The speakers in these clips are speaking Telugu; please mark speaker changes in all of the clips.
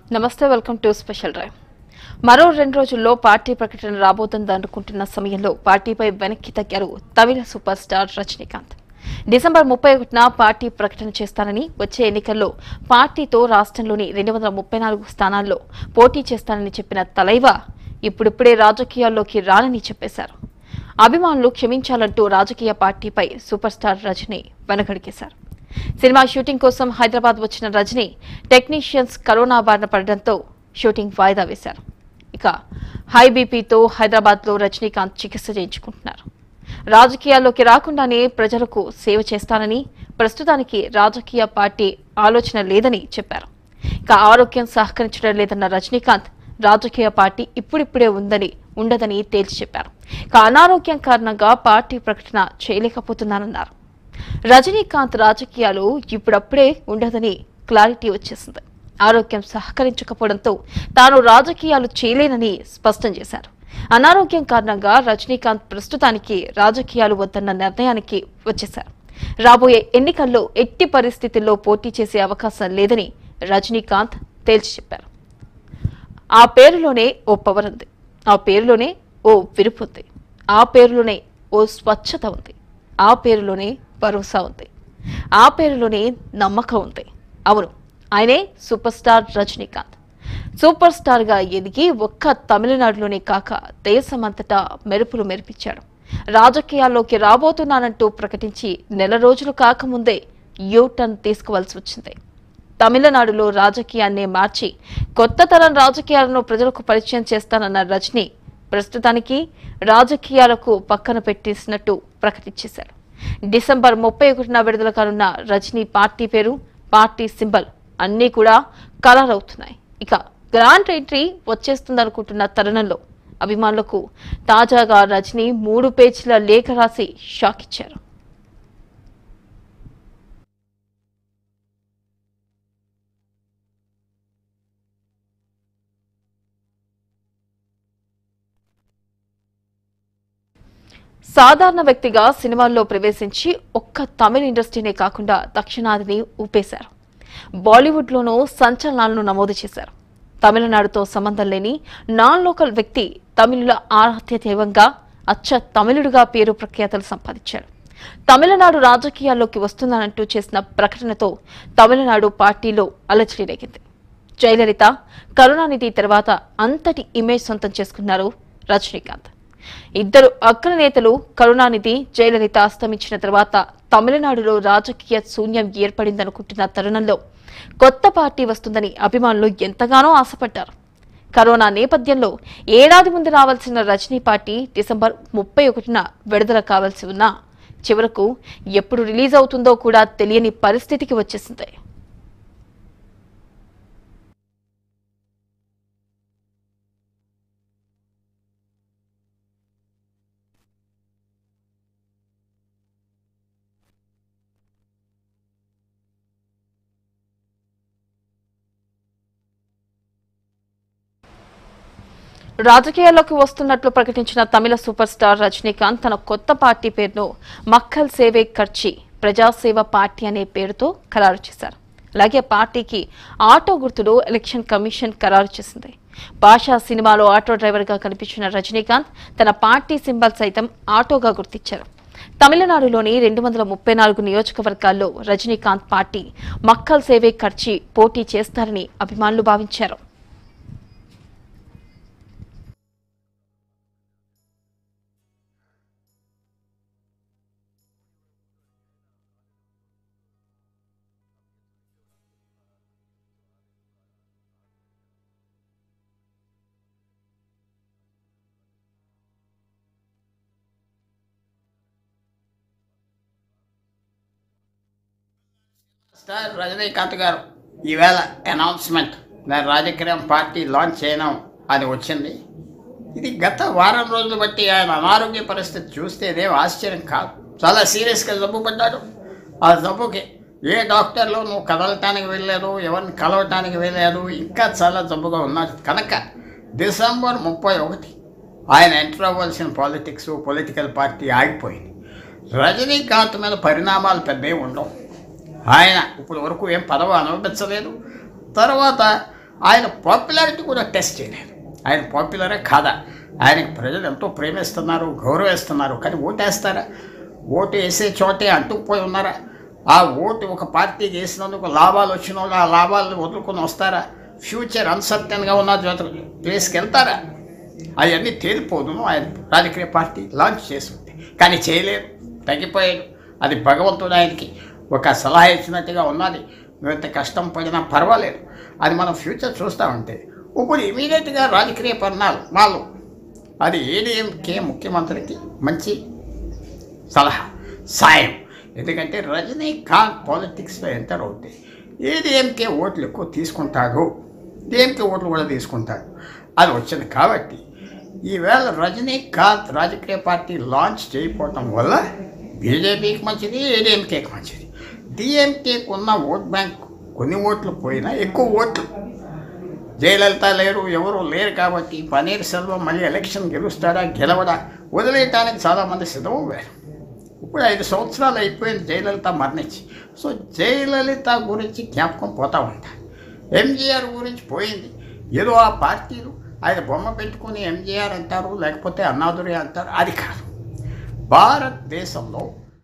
Speaker 1: నమస్తే వెల్కమ్ టు స్పెషల్ డ్రైవ్ మరో రెండు రోజుల్లో పార్టీ ప్రకటన రాబోతుంది అనుకుంటున్న సమయంలో పార్టీపై వెనక్కి తగ్గారు తమిళ సూపర్ స్టార్ రజనీకాంత్ డిసెంబర్ ముప్పై ఒకటిన పార్టీ ప్రకటన చేస్తానని వచ్చే ఎన్నికల్లో పార్టీతో రాష్ట్రంలోని రెండు వందల ముప్పై నాలుగు స్థానాల్లో పోటీ చేస్తానని చెప్పిన తలైవా ఇప్పుడిప్పుడే రాజకీయాల్లోకి రానని చెప్పేశారు అభిమానులు క్షమించాలంటూ రాజకీయ పార్టీపై సూపర్ స్టార్ రజనీ వెనకడిగేశారు సినిమా షూటింగ్ కోసం హైదరాబాద్ వచ్చిన రజనీ టెక్నీషియన్స్ కరోనా బారిన పడడంతో షూటింగ్ వాయిదా వేశారు ఇక హై బీపీతో హైదరాబాద్లో రజనీకాంత్ చికిత్స చేయించుకుంటున్నారు రాజకీయాల్లోకి రాకుండానే ప్రజలకు సేవ చేస్తానని ప్రస్తుతానికి రాజకీయ పార్టీ ఆలోచన లేదని చెప్పారు ఇక ఆరోగ్యం సహకరించడం లేదన్న రజనీకాంత్ రాజకీయ పార్టీ ఇప్పుడిప్పుడే ఉందని ఉండదని తేల్చి చెప్పారు ఇక అనారోగ్యం కారణంగా పార్టీ ప్రకటన చేయలేకపోతున్నానన్నారు రజనీకాంత్ రాజకీయాలు ఇప్పుడప్పుడే ఉండదని క్లారిటీ వచ్చేసింది ఆరోగ్యం సహకరించకపోవడంతో తాను రాజకీయాలు చేయలేనని స్పష్టం చేశారు అనారోగ్యం కారణంగా రజనీకాంత్ ప్రస్తుతానికి రాజకీయాలు వద్దన్న నిర్ణయానికి వచ్చేశారు రాబోయే ఎన్నికల్లో ఎట్టి పరిస్థితుల్లో పోటీ చేసే అవకాశం లేదని రజనీకాంత్ తేల్చి చెప్పారు ఆ పేరులోనే ఓ పవర్ ఉంది ఆ పేరులోనే ఓ విరుపు ఉంది ఆ పేరులోనే ఓ స్వచ్ఛత ఉంది ఆ పేరులోనే భరోసా ఉంది ఆ పేరులోనే నమ్మకం ఉంది అవును ఆయనే super star Rajinikanth super star గా ఎదిగి ఒక్క తమిళనాడులోనే కాక దేశమంతటా మెరుపులు మెరిపించాడు రాజకీయాల్లోకి రాబోతున్నానంటూ ప్రకటించి నెల రోజులు కాకముందే యూ టర్న్ తీసుకోవాల్సి వచ్చింది తమిళనాడులో రాజకీయాన్ని మార్చి కొత్త తరం రాజకీయాలను ప్రజలకు పరిచయం చేస్తానన్న రజనీ ప్రస్తుతానికి రాజకీయాలకు పక్కన పెట్టేసినట్టు ప్రకటించేశారు డిసెంబర్ ముప్పై ఒకటిన విడుదల కానున్న రజనీ పార్టీ పేరు పార్టీ సింబల్ అన్నీ కూడా ఖరారవుతున్నాయి ఇక గ్రాండ్ ఎంట్రీ వచ్చేస్తుందనుకుంటున్న తరుణంలో అభిమానులకు తాజాగా రజనీ మూడు పేజీల లేఖ రాసి షాక్ ఇచ్చారు సాధారణ వ్యక్తిగా సినిమాల్లో ప్రవేశించి ఒక్క తమిళ ఇండస్ట్రీనే కాకుండా దక్షిణాదిని ఊపేశారు బాలీవుడ్లోనూ సంచలనాలను నమోదు చేశారు తమిళనాడుతో సంబంధం లేని నాన్ లోకల్ వ్యక్తి తమిళుల ఆరాధ్య దైవంగా అచ్చ తమిళుడిగా పేరు ప్రఖ్యాతలు సంపాదించాడు తమిళనాడు రాజకీయాల్లోకి వస్తుందనంటూ చేసిన ప్రకటనతో తమిళనాడు పార్టీలో అలజడి రేగింది జయలలిత కరుణానిధి తర్వాత అంతటి ఇమేజ్ సొంతం చేసుకున్నారు రజనీకాంత్ ఇద్దరు అగ్రనేతలు కరుణానిధి జయలలిత అస్తమించిన తర్వాత తమిళనాడులో రాజకీయ శూన్యం ఏర్పడిందనుకుంటున్న తరుణంలో కొత్త పార్టీ వస్తుందని అభిమానులు ఎంతగానో ఆశపడ్డారు కరోనా నేపథ్యంలో ఏడాది ముందు రావాల్సిన రజనీ పార్టీ డిసెంబర్ ముప్పై ఒకటిన విడుదల కావాల్సి ఉన్నా చివరకు ఎప్పుడు రిలీజ్ అవుతుందో కూడా తెలియని పరిస్థితికి వచ్చేసింది రాజకీయాల్లోకి వస్తున్నట్లు ప్రకటించిన తమిళ సూపర్ స్టార్ రజనీకాంత్ తన కొత్త పార్టీ పేరును మక్కల్ సేవే కర్చి ప్రజాసేవ పార్టీ అనే పేరుతో ఖరారు చేశారు అలాగే పార్టీకి ఆటో గుర్తులు ఎలక్షన్ కమిషన్ ఖరారు చేసింది భాషా సినిమాలో ఆటో డ్రైవర్గా కనిపించిన రజనీకాంత్ తన పార్టీ సింబల్ సైతం ఆటోగా గుర్తించారు తమిళనాడులోని రెండు వందల ముప్పై నాలుగు నియోజకవర్గాల్లో రజనీకాంత్ పార్టీ మక్కల్ సేవే ఖర్చి పోటీ చేస్తారని అభిమానులు భావించారు
Speaker 2: స్టార్ రజనీకాంత్ గారు ఈవేళ అనౌన్స్మెంట్ నేను రాజకీయం పార్టీ లాంచ్ చేయడం అది వచ్చింది ఇది గత వారం రోజులు బట్టి ఆయన అనారోగ్య పరిస్థితి చూస్తే ఇదేం ఆశ్చర్యం కాదు చాలా సీరియస్గా జబ్బు పడ్డాడు ఆ జబ్బుకి ఏ డాక్టర్లు నువ్వు కదలటానికి వెళ్ళలేదు ఎవరిని కలవటానికి వెళ్ళలేదు ఇంకా చాలా జబ్బుగా ఉన్నాడు కనుక డిసెంబర్ ముప్పై ఒకటి ఆయన ఎంటర్ అవ్వాల్సిన పాలిటిక్స్ పొలిటికల్ పార్టీ ఆగిపోయింది రజనీకాంత్ మీద పరిణామాలు పెద్దవి ఉండవు ఆయన ఇప్పుడు వరకు ఏం పదవి అనుభవించలేదు తర్వాత ఆయన పాపులారిటీ కూడా టెస్ట్ చేయలేదు ఆయన పాపులరే కాదా ఆయనకి ప్రజలు ఎంతో ప్రేమిస్తున్నారు గౌరవిస్తున్నారు కానీ ఓటేస్తారా ఓటు వేసే చోటే అంటుకుపోయి ఉన్నారా ఆ ఓటు ఒక పార్టీకి వేసినందుకు లాభాలు వచ్చిన వాళ్ళు ఆ లాభాలను వదులుకొని వస్తారా ఫ్యూచర్ అన్సర్టన్గా ఉన్న చోట ప్లేస్కి వెళ్తారా అవన్నీ తేలిపోదును ఆయన రాజకీయ పార్టీ లాంచ్ చేస్తుంది కానీ చేయలేరు తగ్గిపోయాడు అది భగవంతుడు ఆయనకి ఒక సలహా ఇచ్చినట్టుగా ఉన్నది నువ్వు ఎంత కష్టం పడినా పర్వాలేదు అది మనం ఫ్యూచర్ చూస్తూ ఉంటే ఇప్పుడు ఇమీడియట్గా రాజకీయ పరిణాలు వాళ్ళు అది ఏడీఎంకే ముఖ్యమంత్రికి మంచి సలహా సాయం ఎందుకంటే రజనీకాంత్ పాలిటిక్స్లో ఎంటర్ అవుతాయి ఏడీఎంకే ఓట్లు ఎక్కువ తీసుకుంటాడు డిఎంకే ఓట్లు కూడా తీసుకుంటాడు అది వచ్చింది కాబట్టి ఈవేళ రజనీకాంత్ రాజకీయ పార్టీ లాంచ్ చేయకపోవటం వల్ల బీజేపీకి మంచిది ఏడీఎంకేకి మంచిది డిఎంకేకి ఉన్న ఓట్ బ్యాంక్ కొన్ని ఓట్లు పోయినా ఎక్కువ ఓట్లు జయలలిత లేరు ఎవరు లేరు కాబట్టి పన్నీర్ సెల్వం మళ్ళీ ఎలక్షన్ గెలుస్తాడా గెలవడా వదిలేయటానికి చాలామంది సిద్ధమయ్యారు ఇప్పుడు ఐదు సంవత్సరాలు అయిపోయింది జయలలిత మరణించి సో జయలలిత గురించి జ్ఞాపకం పోతా ఉంటారు ఎంజీఆర్ గురించి పోయింది ఏదో ఆ పార్టీలు ఆయన బొమ్మ పెట్టుకుని ఎంజీఆర్ అంటారు లేకపోతే అన్నాదురి అంటారు అది కాదు భారతదేశంలో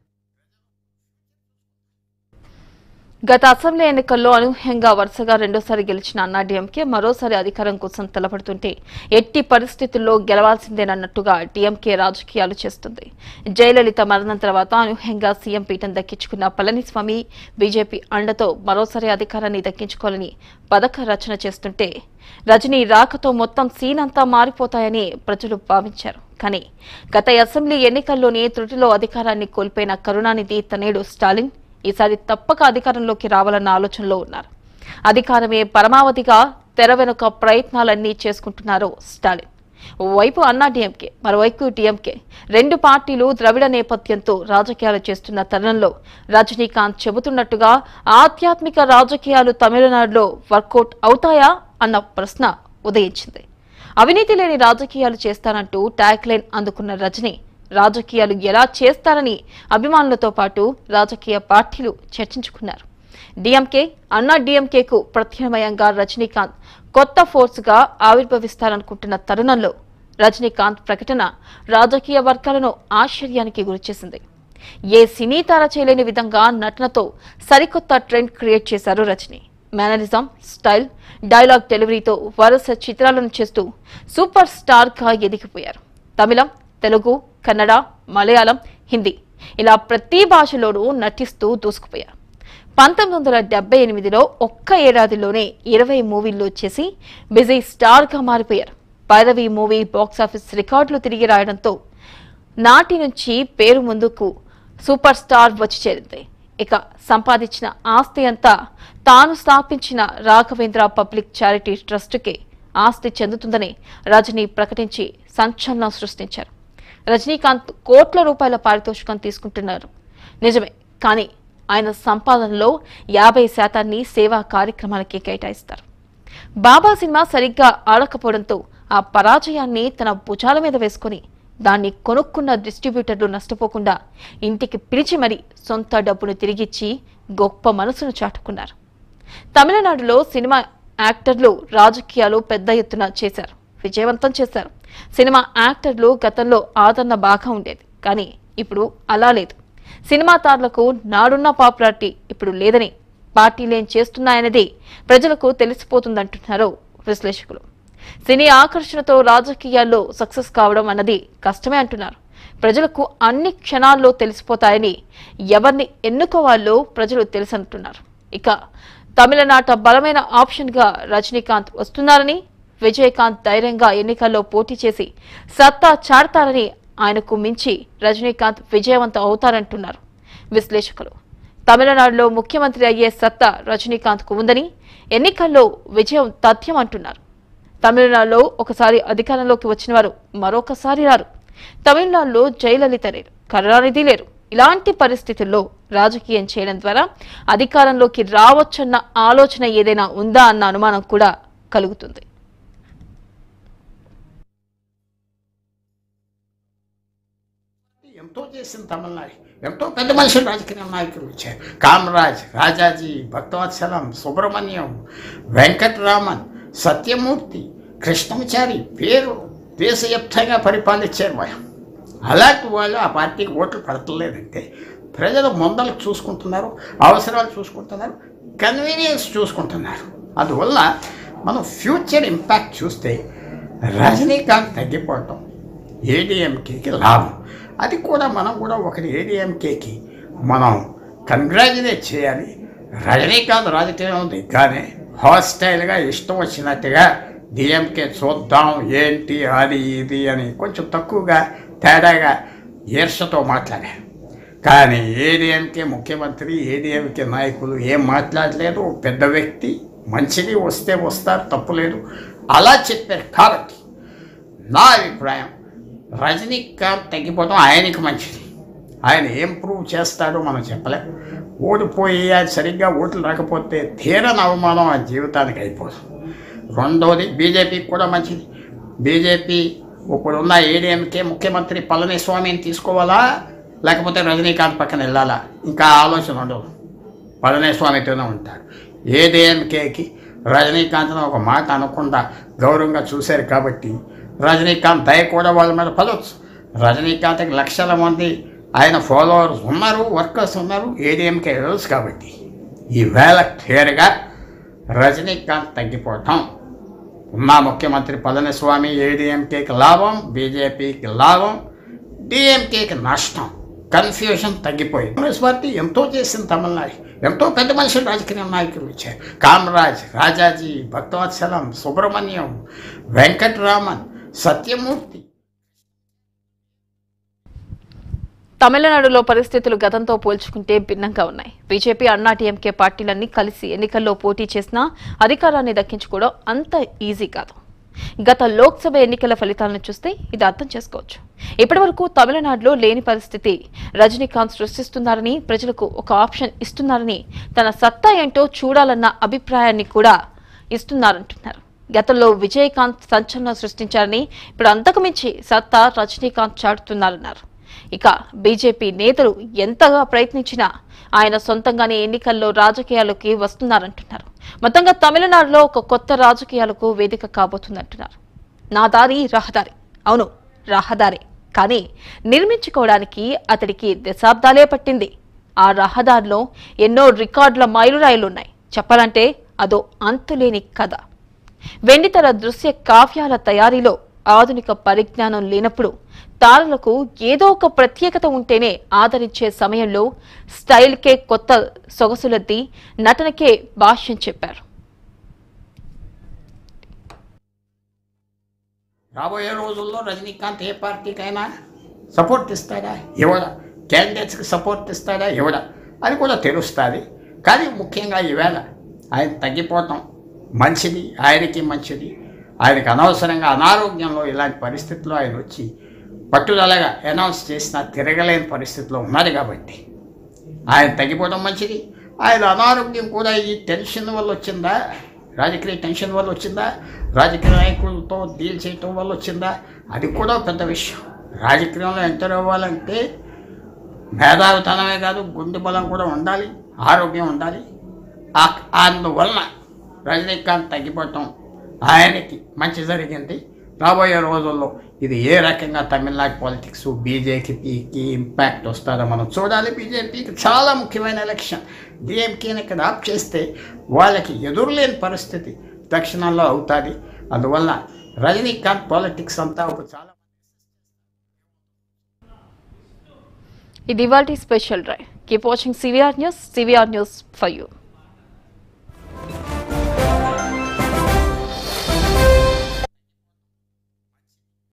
Speaker 1: గత అసెంబ్లీ ఎన్నికల్లో అనూహ్యంగా వరుసగా రెండోసారి గెలిచిన అన్నాడీఎంకే మరోసారి అధికారం కోసం తలపడుతుంటే ఎట్టి పరిస్థితుల్లో గెలవాల్సిందేనన్నట్టుగా డీఎంకే రాజకీయాలు చేస్తుంది జయలలిత మరణం తర్వాత అనూహ్యంగా సీఎం పీఠం దక్కించుకున్న పళనిస్వామి బీజేపీ అండతో మరోసారి అధికారాన్ని దక్కించుకోవాలని పథక రచన చేస్తుంటే రజనీ రాకతో మొత్తం సీన్ అంతా మారిపోతాయని ప్రజలు భావించారు కానీ గత అసెంబ్లీ ఎన్నికల్లోనే త్రుటిలో అధికారాన్ని కోల్పోయిన కరుణానిధి తనేడు స్టాలిన్ ఈసారి తప్పక అధికారంలోకి రావాలన్న ఆలోచనలో ఉన్నారు అధికారమే పరమావధిగా తెర వెనుక ప్రయత్నాలన్నీ చేసుకుంటున్నారు స్టాలిన్ ఓవైపు అన్నా డీఎంకే మరోవైపు టీఎంకే రెండు పార్టీలు ద్రవిడ నేపథ్యంతో రాజకీయాలు చేస్తున్న తరుణంలో రజనీకాంత్ చెబుతున్నట్టుగా ఆధ్యాత్మిక రాజకీయాలు తమిళనాడులో వర్కౌట్ అవుతాయా అన్న ప్రశ్న ఉదయించింది అవినీతి లేని రాజకీయాలు చేస్తానంటూ ట్యాగ్ లైన్ అందుకున్న రజనీ రాజకీయాలు ఎలా చేస్తారని అభిమానులతో పాటు రాజకీయ పార్టీలు చర్చించుకున్నారు డిఎంకే అన్నా డిఎంకేకు ప్రత్యామ్నాయంగా రజనీకాంత్ కొత్త ఫోర్స్గా ఆవిర్భవిస్తారనుకుంటున్న తరుణంలో రజనీకాంత్ ప్రకటన రాజకీయ వర్గాలను ఆశ్చర్యానికి గురిచేసింది ఏ సినీ తార చేయలేని విధంగా నటనతో సరికొత్త ట్రెండ్ క్రియేట్ చేశారు రజనీ మేనరిజం స్టైల్ డైలాగ్ డెలివరీతో వరుస చిత్రాలను చేస్తూ సూపర్ స్టార్ గా ఎదిగిపోయారు తమిళం తెలుగు కన్నడ మలయాళం హిందీ ఇలా ప్రతి భాషలోనూ నటిస్తూ దూసుకుపోయారు పంతొమ్మిది వందల డెబ్బై ఎనిమిదిలో ఒక్క ఏడాదిలోనే ఇరవై మూవీల్లో చేసి బిజీ స్టార్గా మారిపోయారు భైరవి మూవీ బాక్సాఫీస్ రికార్డులు తిరిగి రాయడంతో నాటి నుంచి పేరు ముందుకు సూపర్ స్టార్ వచ్చి చేరింది ఇక సంపాదించిన ఆస్తి అంతా తాను స్థాపించిన రాఘవేంద్ర పబ్లిక్ చారిటీ ట్రస్టుకి ఆస్తి చెందుతుందని రజనీ ప్రకటించి సంచలనం సృష్టించారు రజనీకాంత్ కోట్ల రూపాయల పారితోషికం తీసుకుంటున్నారు నిజమే కానీ ఆయన సంపాదనలో యాభై శాతాన్ని సేవా కార్యక్రమాలకే కేటాయిస్తారు బాబా సినిమా సరిగ్గా ఆడకపోవడంతో ఆ పరాజయాన్ని తన భుజాల మీద వేసుకొని దాన్ని కొనుక్కున్న డిస్ట్రిబ్యూటర్లు నష్టపోకుండా ఇంటికి పిలిచి మరీ సొంత డబ్బును తిరిగిచ్చి గొప్ప మనసును చాటుకున్నారు తమిళనాడులో సినిమా యాక్టర్లు రాజకీయాలు పెద్ద ఎత్తున చేశారు విజయవంతం చేశారు సినిమా యాక్టర్లు గతంలో ఆదరణ బాగా ఉండేది కానీ ఇప్పుడు అలా లేదు సినిమా తారలకు నాడున్న పాపులారిటీ ఇప్పుడు లేదని పార్టీలేం చేస్తున్నాయనేది ప్రజలకు తెలిసిపోతుందంటున్నారు విశ్లేషకులు సినీ ఆకర్షణతో రాజకీయాల్లో సక్సెస్ కావడం అన్నది కష్టమే అంటున్నారు ప్రజలకు అన్ని క్షణాల్లో తెలిసిపోతాయని ఎవరిని ఎన్నుకోవాలో ప్రజలు తెలుసంటున్నారు ఇక తమిళనాట బలమైన ఆప్షన్గా రజనీకాంత్ వస్తున్నారని విజయకాంత్ ధైర్యంగా ఎన్నికల్లో పోటీ చేసి సత్తా చాడతారని ఆయనకు మించి రజనీకాంత్ విజయవంతం అవుతారంటున్నారు విశ్లేషకులు తమిళనాడులో ముఖ్యమంత్రి అయ్యే సత్తా రజనీకాంత్కు ఉందని ఎన్నికల్లో విజయం తథ్యం అంటున్నారు తమిళనాడులో ఒకసారి అధికారంలోకి వచ్చిన వారు మరొకసారి రారు తమిళనాడులో జయలలిత లేరు కరుణానిధి లేరు ఇలాంటి పరిస్థితుల్లో రాజకీయం చేయడం ద్వారా అధికారంలోకి రావచ్చన్న ఆలోచన ఏదైనా ఉందా అన్న అనుమానం కూడా కలుగుతుంది
Speaker 2: ఎంతో చేసింది తమిళనాడు ఎంతో పెద్ద మనుషులు రాజకీయ నాయకులు వచ్చారు కామరాజ్ రాజాజీ భక్తవత్సలం సుబ్రహ్మణ్యం వెంకటరామన్ సత్యమూర్తి కృష్ణమాచారి పేరు దేశవ్యాప్తంగా పరిపాలించారు వాళ్ళు అలాంటి వాళ్ళు ఆ పార్టీకి ఓట్లు పడతలేదంటే ప్రజలు ముందలు చూసుకుంటున్నారు అవసరాలు చూసుకుంటున్నారు కన్వీనియన్స్ చూసుకుంటున్నారు అందువల్ల మనం ఫ్యూచర్ ఇంపాక్ట్ చూస్తే రజనీకాంత్ తగ్గిపోవటం ఏడీఎంకేకి లాభం అది కూడా మనం కూడా ఒకటి ఏడీఎంకేకి మనం కంగ్రాచులేట్ చేయాలి రజనీకాంత్ రాజకీయం దిగ్గానే హాస్టైల్గా ఇష్టం వచ్చినట్టుగా డిఎంకే చూద్దాం ఏంటి అది ఇది అని కొంచెం తక్కువగా తేడాగా ఈర్షతో మాట్లాడారు కానీ ఏడీఎంకే ముఖ్యమంత్రి ఏడీఎంకే నాయకులు ఏం మాట్లాడలేదు పెద్ద వ్యక్తి మంచిది వస్తే వస్తారు తప్పులేదు అలా చెప్పారు కాబట్టి నా అభిప్రాయం రజనీకాంత్ తగ్గిపోవడం ఆయనకి మంచిది ఆయన ఏం ప్రూవ్ చేస్తాడో మనం చెప్పలేం ఓడిపోయి ఆయన సరిగ్గా ఓట్లు రాకపోతే తీరని అవమానం ఆ జీవితానికి అయిపోదు రెండోది బీజేపీకి కూడా మంచిది బీజేపీ ఇప్పుడున్న ఏడీఎంకే ముఖ్యమంత్రి పళనిస్వామిని తీసుకోవాలా లేకపోతే రజనీకాంత్ పక్కన వెళ్ళాలా ఇంకా ఆలోచన ఉండదు పళనిస్వామితోనే ఉంటారు ఏడీఎంకేకి రజనీకాంత్ను ఒక మాట అనకుండా గౌరవంగా చూశారు కాబట్టి రజనీకాంత్ దయ కూడా వాళ్ళ మీద పడవచ్చు రజనీకాంత్కి లక్షల మంది ఆయన ఫాలోవర్స్ ఉన్నారు వర్కర్స్ ఉన్నారు ఏడీఎంకే తెలుసు కాబట్టి ఈవేళ క్లియర్గా రజనీకాంత్ తగ్గిపోవటం ఉన్న ముఖ్యమంత్రి పళనిస్వామి ఏడీఎంకేకి లాభం బీజేపీకి లాభం డిఎంకేకి నష్టం కన్ఫ్యూషన్ తగ్గిపోయింది కాంగ్రెస్ పార్టీ ఎంతో చేసింది తమిళనాడు ఎంతో పెద్ద మనుషులు రాజకీయ నాయకులు వచ్చారు కామరాజ్ రాజాజీ భక్తవత్సలం సుబ్రహ్మణ్యం వెంకటరామన్ సత్యమూర్తి
Speaker 1: తమిళనాడులో పరిస్థితులు గతంతో పోల్చుకుంటే భిన్నంగా ఉన్నాయి బీజేపీ అన్నా టీఎంకే పార్టీలన్నీ కలిసి ఎన్నికల్లో పోటీ చేసినా అధికారాన్ని దక్కించుకోవడం అంత ఈజీ కాదు గత లోక్సభ ఎన్నికల ఫలితాలను చూస్తే ఇది అర్థం చేసుకోవచ్చు ఇప్పటివరకు తమిళనాడులో లేని పరిస్థితి రజనీకాంత్ సృష్టిస్తున్నారని ప్రజలకు ఒక ఆప్షన్ ఇస్తున్నారని తన సత్తా ఏంటో చూడాలన్న అభిప్రాయాన్ని కూడా ఇస్తున్నారంటున్నారు గతంలో విజయకాంత్ సంచలనం సృష్టించారని ఇప్పుడు అంతకుమించి సత్తా రజనీకాంత్ చాటుతున్నారన్నారు ఇక బీజేపీ నేతలు ఎంతగా ప్రయత్నించినా ఆయన సొంతంగానే ఎన్నికల్లో రాజకీయాల్లోకి వస్తున్నారంటున్నారు మొత్తంగా తమిళనాడులో ఒక కొత్త రాజకీయాలకు వేదిక కాబోతుందంటున్నారు నా దారి రహదారి అవును రహదారి కానీ నిర్మించుకోవడానికి అతడికి దశాబ్దాలే పట్టింది ఆ రహదారిలో ఎన్నో రికార్డుల మైలురాయిలున్నాయి చెప్పాలంటే అదో అంతులేని కథ వెండితెర దృశ్య కావ్యాల తయారీలో ఆధునిక పరిజ్ఞానం లేనప్పుడు తారలకు ఏదో ఒక ప్రత్యేకత ఉంటేనే ఆదరించే సమయంలో స్టైల్కే కొత్త సొగసులద్ది నటనకే భాష్యం చెప్పారు
Speaker 2: రాబోయే రోజుల్లో రజనీకాంత్ ఏ పార్టీకైనా సపోర్ట్ ఇస్తాడా ఇవ్వడా క్యాండిడేట్స్కి సపోర్ట్ ఇస్తాడా ఇవ్వడా అది కూడా తెలుస్తుంది కానీ ముఖ్యంగా ఈవేళ ఆయన తగ్గిపోవటం మంచిది ఆయనకి మంచిది ఆయనకి అనవసరంగా అనారోగ్యంలో ఇలాంటి పరిస్థితుల్లో ఆయన వచ్చి పట్టుదలగా అనౌన్స్ చేసినా తిరగలేని పరిస్థితిలో ఉన్నారు కాబట్టి ఆయన తగ్గిపోవడం మంచిది ఆయన అనారోగ్యం కూడా ఈ టెన్షన్ వల్ల వచ్చిందా రాజకీయ టెన్షన్ వల్ల వచ్చిందా రాజకీయ నాయకులతో డీల్ చేయటం వల్ల వచ్చిందా అది కూడా పెద్ద విషయం రాజకీయంలో ఎంటర్ అవ్వాలంటే మేధావితనమే కాదు గుండె బలం కూడా ఉండాలి ఆరోగ్యం ఉండాలి ఆ- అందువలన రజనీకాంత్ తగ్గిపోవటం ఆయనకి మంచి జరిగింది రాబోయే రోజుల్లో ఇది ఏ రకంగా తమిళనాడు పాలిటిక్స్ బీజేపీకి ఇంపాక్ట్ వస్తుందో మనం చూడాలి బీజేపీకి చాలా ముఖ్యమైన ఎలక్షన్ డిఎంకేని ఇక్కడ ఆప్ చేస్తే వాళ్ళకి ఎదురులేని పరిస్థితి దక్షిణంలో అవుతుంది అందువల్ల రజనీకాంత్ పాలిటిక్స్ అంతా ఒక చాలా
Speaker 1: ఇది ఇవాల్టి special drive keep watching CVR news CVR news for you